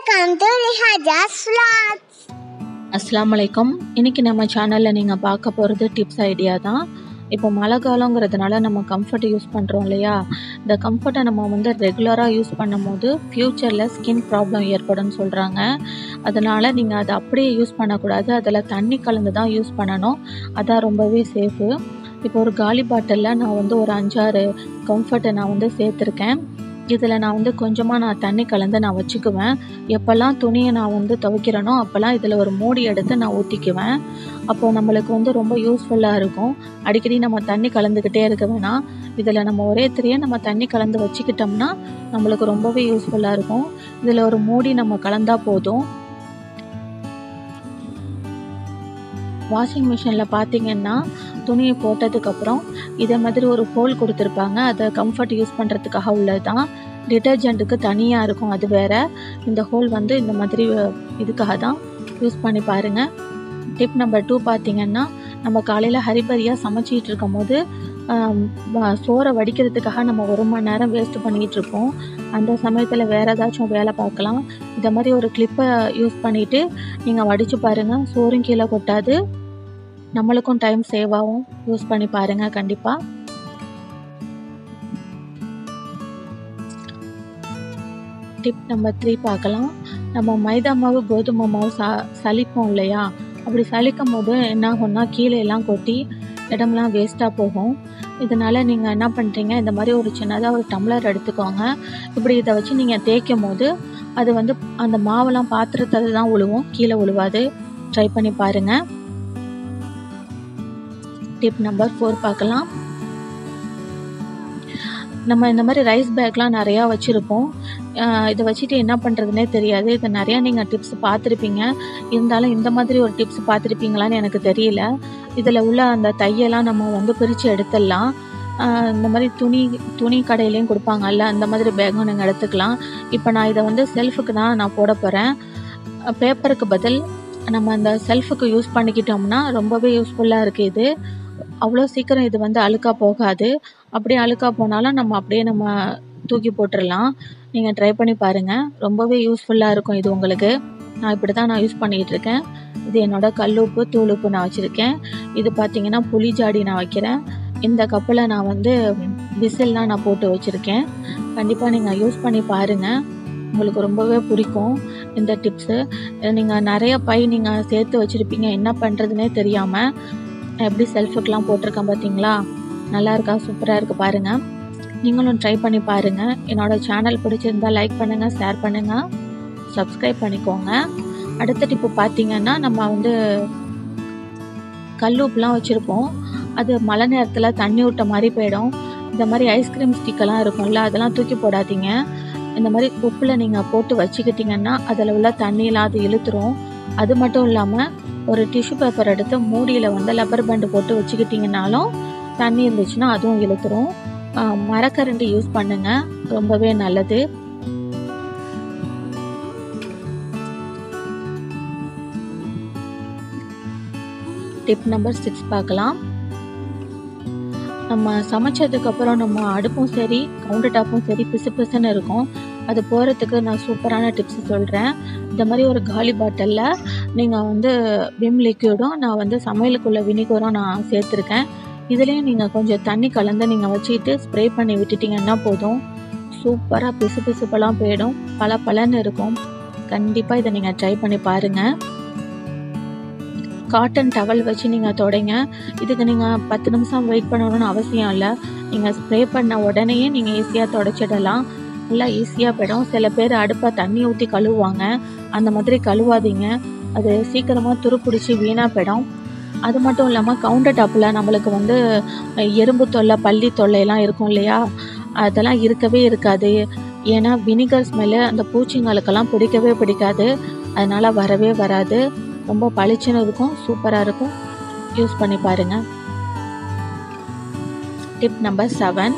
welcome to ரிஹாஜாஸ் vlogs அஸ்ஸலாமு அலைக்கும் இன்றைக்கி நம்ம சேனலில் நீங்கள் பார்க்க போகிறது டிப்ஸ் ஐடியா தான் இப்போ மழை காலங்கிறதுனால நம்ம கம்ஃபர்ட் யூஸ் பண்ணுறோம் இல்லையா இந்த கம்ஃபர்ட்டை நம்ம வந்து ரெகுலராக யூஸ் பண்ணும்போது ஃப்யூச்சரில் ஸ்கின் ப்ராப்ளம் ஏற்படும்னு சொல்கிறாங்க அதனால் நீங்கள் அதை அப்படியே யூஸ் பண்ணக்கூடாது அதில் தண்ணி கலந்து தான் யூஸ் பண்ணணும் அதான் ரொம்பவே சேஃபு இப்போ ஒரு காலி பாட்டிலில் நான் வந்து ஒரு அஞ்சாறு கம்ஃபர்ட்டை நான் வந்து சேர்த்துருக்கேன் இதில் நான் வந்து கொஞ்சமாக நான் தண்ணி கலந்து நான் வச்சுக்குவேன் எப்போல்லாம் துணியை நான் வந்து துவைக்கிறேனோ அப்போல்லாம் இதில் ஒரு மூடி எடுத்து நான் ஊற்றிக்குவேன் அப்போது நம்மளுக்கு வந்து ரொம்ப யூஸ்ஃபுல்லாக இருக்கும் அடிக்கடி நம்ம தண்ணி கலந்துக்கிட்டே இருக்க வேணாம் இதில் நம்ம ஒரே திரியை நம்ம தண்ணி கலந்து வச்சுக்கிட்டோம்னா நம்மளுக்கு ரொம்பவே யூஸ்ஃபுல்லாக இருக்கும் இதில் ஒரு மூடி நம்ம கலந்தால் போதும் வாஷிங் மிஷினில் பார்த்தீங்கன்னா துணியை போட்டதுக்கப்புறம் இதே மாதிரி ஒரு ஹோல் கொடுத்துருப்பாங்க அதை கம்ஃபர்ட் யூஸ் பண்ணுறதுக்காக உள்ளது தான் டிட்டர்ஜென்ட்டுக்கு தனியாக இருக்கும் அது வேற இந்த ஹோல் வந்து இந்த மாதிரி அஹ், இதுக்காக தான் யூஸ் பண்ணி பாருங்கள் டிப் நம்பர் டூ பார்த்தீங்கன்னா நம்ம காலையில் ஹரிபரியாக சமைச்சிட்டு இருக்கும் போது ஆம், வ- சோறை வடிக்கிறதுக்காக நம்ம ஒரு மணி நேரம் வேஸ்ட் பண்ணிகிட்டு இருப்போம் அந்த சமயத்தில் வேறு ஏதாச்சும் வேலை பார்க்கலாம் இந்த மாதிரி ஒரு கிளிப்பை யூஸ் பண்ணிவிட்டு நீங்கள் வடித்து பாருங்கள் சோறும் கீழே கொட்டாது நம்மளுக்கும் டைம் சேவ் ஆகும் யூஸ் பண்ணி பாருங்கள் கண்டிப்பாக டிப் நம்பர் த்ரீ பார்க்கலாம் நம்ம மைதா மாவு கோதுமை மாவு சா சலிப்போம் இல்லையா அப்படி சலிக்கும் போது என்ன ஆகும்னா கீழே எல்லாம் கொட்டி இடம்லாம் வேஸ்ட்டாக போகும் இதனால் நீங்கள் என்ன பண்ணுறீங்க இந்த மாதிரி ஒரு சின்னதாக ஒரு டம்ளர் எடுத்துக்கோங்க இப்படி இதை வச்சு நீங்கள் தேய்க்கும் போது அது வந்து அந்த மாவெல்லாம் பாத்திரத்தில் தான் உழுவும் கீழே உழுவாது ட்ரை பண்ணி பாருங்கள் டிப் நம்பர் ஃபோர் பார்க்கலாம் நம்ம இந்த மாதிரி ரைஸ் பேக்லாம் நிறையா வச்சுருப்போம் இதை வச்சுட்டு என்ன பண்ணுறதுனே தெரியாது இதை நிறையா நீங்கள் டிப்ஸ் பார்த்துருப்பீங்க இருந்தாலும் இந்த மாதிரி ஒரு டிப்ஸ் பார்த்துருப்பீங்களான்னு எனக்கு தெரியல இதில் உள்ள அந்த தையெல்லாம் நம்ம வந்து பிரித்து எடுத்துடலாம் ஆஹ் இந்த மாதிரி துணி துணி கடையிலையும் கொடுப்பாங்கல்ல அந்த மாதிரி பேக்கும் நீங்கள் எடுத்துக்கலாம் இப்போ நான் இதை வந்து செல்ஃபுக்கு தான் நான் போட போகிறேன் பேப்பருக்கு பதில் நம்ம அந்த செல்ஃபுக்கு யூஸ் பண்ணிக்கிட்டோம்னா ரொம்பவே யூஸ்ஃபுல்லாக இருக்குது இது அவ்வளோ சீக்கிரம் இது வந்து அழுக்காக போகாது அப்படியே அழுக்காக போனாலும் நம்ம அப்படியே நம்ம தூக்கி போட்டுடலாம் நீங்கள் ட்ரை பண்ணி பாருங்கள் ரொம்பவே யூஸ்ஃபுல்லாக இருக்கும் இது உங்களுக்கு நான் இப்படி தான் நான் யூஸ் பண்ணிகிட்டு இருக்கேன் இது என்னோட கல்லுப்பு தூளுப்பு நான் வச்சுருக்கேன் இது பார்த்தீங்கன்னா புளி ஜாடி நான் வைக்கிறேன் இந்த கப்பில் நான் வந்து விசில்லாம் நான் போட்டு வச்சுருக்கேன் கண்டிப்பாக நீங்கள் யூஸ் பண்ணி பாருங்கள் உங்களுக்கு ரொம்பவே பிடிக்கும் இந்த டிப்ஸு நீங்கள் நிறைய பை நீங்கள் சேர்த்து வச்சுருப்பீங்க என்ன பண்ணுறதுனே தெரியாமல் எப்படி செல்ஃபுக்கெலாம் போட்டிருக்கேன் பார்த்தீங்களா நல்லா இருக்கா சூப்பராக இருக்குது பாருங்கள் நீங்களும் ட்ரை பண்ணி பாருங்கள் என்னோட சேனல் பிடிச்சிருந்தா லைக் பண்ணுங்கள் ஷேர் பண்ணுங்கள் சப்ஸ்கிரைப் பண்ணிக்கோங்க அடுத்த டிப்பு பார்த்தீங்கன்னா நம்ம வந்து கல்லுப்புலாம் வச்சுருப்போம் அது மழை நேரத்தில் தண்ணி விட்ட மாதிரி போயிடும் இந்த மாதிரி ஐஸ்கிரீம் ஸ்டிக்கெல்லாம் இருக்கும்ல அதெல்லாம் தூக்கி போடாதீங்க இந்த மாதிரி உப்பில் நீங்கள் போட்டு வச்சுக்கிட்டிங்கன்னா அதில் உள்ள தண்ணியெலாம் அது இழுத்துரும் அது மட்டும் இல்லாமல் ஒரு டிஷ்யூ பேப்பர் எடுத்து மூடியில் வந்து லப்பர் பேண்டு போட்டு வச்சுக்கிட்டிங்கனாலும் தண்ணி இருந்துச்சுன்னா அதுவும் இழுத்துரும் ஆஹ் மரக்கரண்டி யூஸ் பண்ணுங்கள் ரொம்பவே நல்லது டிப் நம்பர் சிக்ஸ் பார்க்கலாம் நம்ம சமைச்சதுக்கப்புறம் நம்ம அடுப்பும் சரி கவுண்டர் டாப்பும் சரி பிசு பிசுன்னு இருக்கும் அது போகிறதுக்கு நான் சூப்பரான டிப்ஸ் சொல்கிறேன் இந்த மாதிரி ஒரு காலி பாட்டிலில் நீங்கள் வந்து விம் லிக்யூடும் நான் வந்து சமையலுக்குள்ள வினிகரும் நான் சேர்த்துருக்கேன் இதுலேயும் நீங்கள் கொஞ்சம் தண்ணி கலந்து நீங்கள் வச்சுக்கிட்டு ஸ்ப்ரே பண்ணி விட்டுட்டிங்கன்னா போதும் சூப்பராக பிசு பிசுப்பெல்லாம் போயிடும் பல பலன்னு இருக்கும் கண்டிப்பாக இதை நீங்கள் ட்ரை பண்ணி பாருங்கள் காட்டன் டவல் வச்சு நீங்கள் தொடங்க இதுக்கு நீங்கள் பத்து நிமிஷம் வெயிட் பண்ணணும்னு அவசியம் இல்லை நீங்கள் ஸ்ப்ரே பண்ண உடனேயே நீங்கள் ஈஸியாக தொடச்சிடலாம் நல்லா ஈஸியாக போயிடும் சில பேர் அடுப்பை தண்ணி ஊற்றி கழுவுவாங்க அந்த மாதிரி கழுவாதீங்க அது சீக்கிரமாக துருப்பிடிச்சி வீணாக போயிடும் அது மட்டும் இல்லாமல் கவுண்டர் டாப்பில் நம்மளுக்கு வந்து அஹ், எறும்பு தொல்லை பள்ளி தொல்லையெல்லாம் இருக்கும் இல்லையா அதெல்லாம் இருக்கவே இருக்காது ஏன்னா வினிகர் ஸ்மெல்லு அந்த பூச்சிங்களுக்கெல்லாம் பிடிக்கவே பிடிக்காது அதனால் வரவே வராது ரொம்ப பளிச்சுன்னு இருக்கும் சூப்பராக இருக்கும் யூஸ் பண்ணி பாருங்கள் டிப் நம்பர் செவன்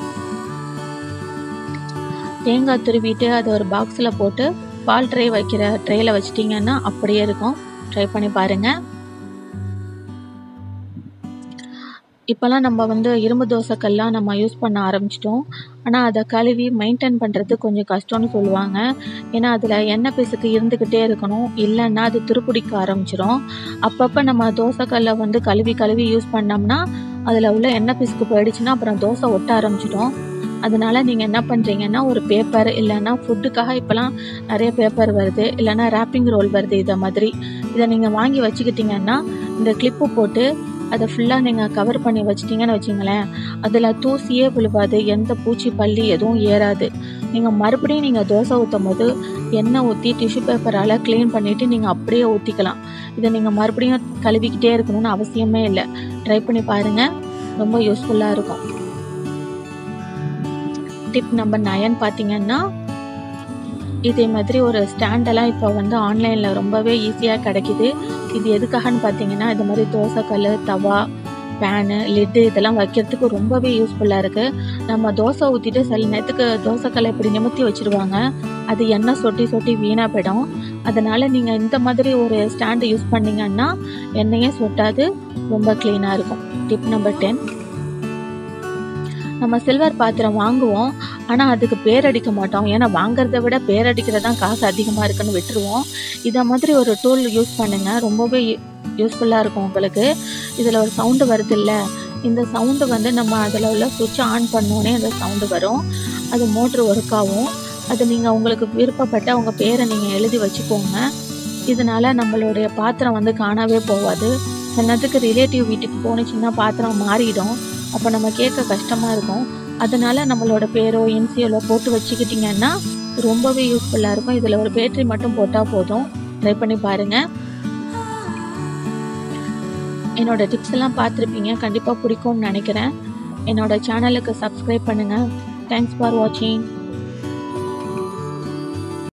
தேங்காய் துருவிட்டு அதை ஒரு பாக்ஸில் போட்டு பால் ட்ரே வைக்கிற ட்ரேயில் வச்சிட்டிங்கன்னா அப்படியே இருக்கும் ட்ரை பண்ணி பாருங்கள் இப்போலாம் நம்ம வந்து இரும்பு தோசைக்கல்லாம் நம்ம யூஸ் பண்ண ஆரம்பிச்சிட்டோம் ஆனால் அதை கழுவி மெயின்டைன் பண்ணுறது கொஞ்சம் கஷ்டம்னு சொல்லுவாங்க ஏன்னா அதில் எண்ணெய் பிசுக்கு இருந்துக்கிட்டே இருக்கணும் இல்லைன்னா அது துருப்பிடிக்க ஆரம்பிச்சிரும் அப்பப்போ நம்ம தோசைக்கல்லை வந்து கழுவி கழுவி யூஸ் பண்ணோம்னா அதில் உள்ள எண்ணெய் பிசுக்கு போயிடுச்சுன்னா அப்புறம் தோசை ஒட்ட ஆரம்பிச்சிடும் அதனால நீங்கள் என்ன பண்ணுறீங்கன்னா ஒரு பேப்பர் இல்லைன்னா ஃபுட்டுக்காக இப்போலாம் நிறைய பேப்பர் வருது இல்லைன்னா ரேப்பிங் ரோல் வருது இதை மாதிரி இதை நீங்கள் வாங்கி வச்சுக்கிட்டிங்கன்னா இந்த கிளிப்பு போட்டு அதை ஃபுல்லாக நீங்கள் கவர் பண்ணி வச்சிட்டிங்கன்னு வச்சிங்களேன் அதில் தூசியே விழுவாது எந்த பூச்சி பள்ளி எதுவும் ஏறாது நீங்கள் மறுபடியும் நீங்கள் தோசை ஊற்றும் போது எண்ணெய் ஊற்றி டிஷ்யூ பேப்பரால் க்ளீன் பண்ணிவிட்டு நீங்கள் அப்படியே ஊற்றிக்கலாம் இதை நீங்கள் மறுபடியும் கழுவிக்கிட்டே இருக்கணும்னு அவசியமே இல்லை ட்ரை பண்ணி பாருங்கள் ரொம்ப யூஸ்ஃபுல்லாக இருக்கும் டிப் நம்பர் நயன் பார்த்தீங்கன்னா இதே மாதிரி ஒரு ஸ்டாண்டெல்லாம் இப்போ வந்து ஆன்லைனில் ரொம்பவே ஈஸியாக கிடைக்கிது இது எதுக்காகன்னு பார்த்தீங்கன்னா இது மாதிரி தோசைக்கல் தவா பேனு லிட்டு இதெல்லாம் வைக்கிறதுக்கு ரொம்பவே யூஸ்ஃபுல்லாக இருக்குது நம்ம தோசை ஊற்றிட்டு சில நேரத்துக்கு தோசைக்கல்லை இப்படி நிமித்தி வச்சுருவாங்க அது எண்ணெய் சொட்டி சொட்டி வீணாக போயிடும் அதனால் நீங்கள் இந்த மாதிரி ஒரு ஸ்டாண்டு யூஸ் பண்ணிங்கன்னா எண்ணெயே சொட்டாது ரொம்ப க்ளீனாக இருக்கும் டிப் நம்பர் டென் நம்ம சில்வர் பாத்திரம் வாங்குவோம் ஆனால் அதுக்கு பேர் அடிக்க மாட்டோம் ஏன்னா வாங்குறத விட பேர் அடிக்கிறது தான் காசு அதிகமாக இருக்குன்னு விட்டுருவோம் இதை மாதிரி ஒரு டூல் யூஸ் பண்ணுங்கள் ரொம்பவே யூஸ்ஃபுல்லாக இருக்கும் உங்களுக்கு இதில் ஒரு சவுண்டு வருது இல்லை இந்த சவுண்டு வந்து நம்ம அதில் உள்ள சுவிட்சை ஆன் பண்ணோன்னே அந்த சவுண்டு வரும் அது மோட்ரு ஒர்க் ஆகும் அது நீங்கள் உங்களுக்கு விருப்பப்பட்ட உங்கள் பேரை நீங்கள் எழுதி வச்சுக்கோங்க இதனால் நம்மளுடைய பாத்திரம் வந்து காணாவே போகாது சின்னத்துக்கு ரிலேட்டிவ் வீட்டுக்கு போணுச்சுன்னா பாத்திரம் மாறிடும் அப்போ நம்ம கேட்க கஷ்டமாக இருக்கும் அதனால நம்மளோட பேரோ இன்சியலோ போட்டு வச்சுக்கிட்டிங்கன்னா ரொம்பவே யூஸ்ஃபுல்லாக இருக்கும் இதில் ஒரு பேட்டரி மட்டும் போட்டால் போதும் ட்ரை பண்ணி பாருங்கள் என்னோட டிப்ஸ் எல்லாம் பார்த்துருப்பீங்க கண்டிப்பாக பிடிக்கும்னு நினைக்கிறேன் என்னோட சேனலுக்கு சப்ஸ்கிரைப் பண்ணுங்கள் தேங்க்ஸ் ஃபார் வாட்சிங்